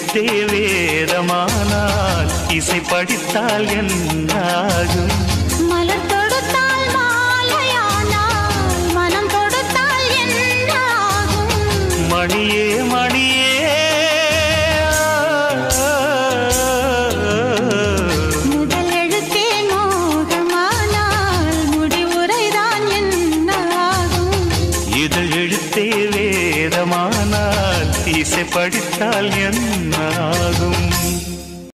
எழுத்தே வேதமானால் இசை படித்தால் என்னாகும் மலர் தொடுத்தால் மாலையானால் மனம் தொடுத்தால் என்னாகும் மணியே மணியே முதல் எழுத்தே மோகமானால் முடிவுரைதான் என்னாகும் இதழ் எழுத்தே வேதமானால் இசை படித்தால் என்னாகும்